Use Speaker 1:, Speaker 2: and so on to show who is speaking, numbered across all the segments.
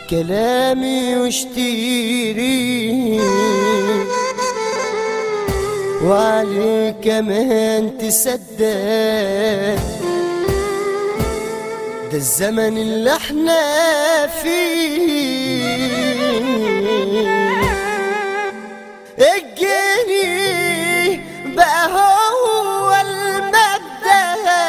Speaker 1: كلامي واشتري وعليه كمان تصدق ده الزمن اللي احنا فيه الجنيه بقى هو المبدأ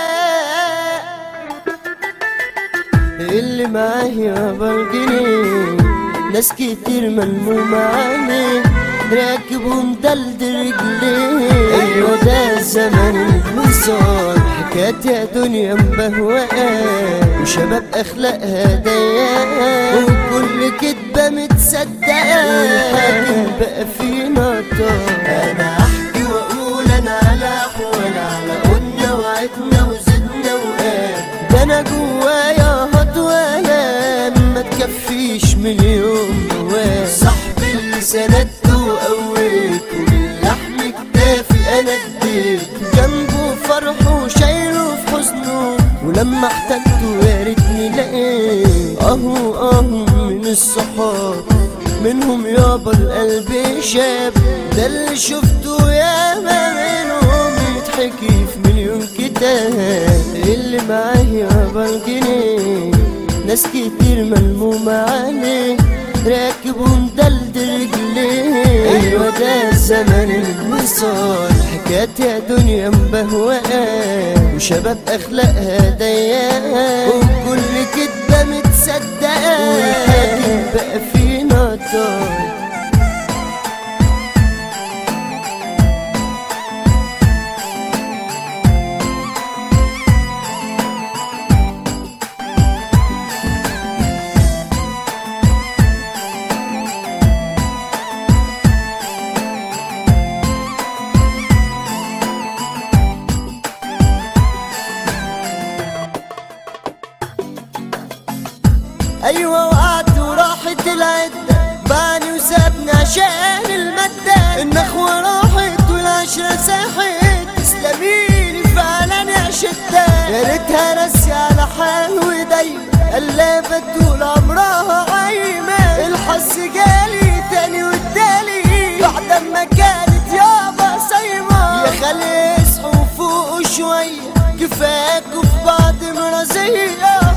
Speaker 1: اللي معايا بالجنيه ناس كتير ملمومة عليه راكب ومدلدل رجليه ايوه ده الزمن المصاب حكايات يا دنيا مبهوقة وشباب اخلاقها ضيقة وكل كدبة متصدقة والحاكم بقى فينا طار انا احكي واقول انا على احوال على قلنا وعدنا وزدنا وقال ده انا جوايا هطوانا ما تكفيش مليون جواه صاحبي اللي سندته وقويته باللحم كتافي انا اديت جنبه فرحه وشايله في حزنه ولما احتجته يا ريتني لقيت اهو اهو من الصحاب منهم يابا القلب شاب ده اللي شفته ياما منهم يتحكي في مليون كتاب اللي معايا يابا الجنيه ناس كتير ملمومة عليه راكب ومدلدل رجليه ايوه ده الزمن الوصال حكايات يا دنيا مبهوقة وشباب اخلاقها ضيقة وكل كدبة متصدقة والحاكم بقى فينا طار ايوه وقعت وراحت العدة بعني وسابني عشان المادة النخوة راحت والعشرة ساحت تسلميلي فعلا يا شدة يا ريتها راسي على حال ودايما قلابة طول عمرها عايمة الحظ جالي تاني وادالي بعد ما كانت يابا صايمة يا خالي اصحوا فوقوا شوية كفاكوا في بعض مرازية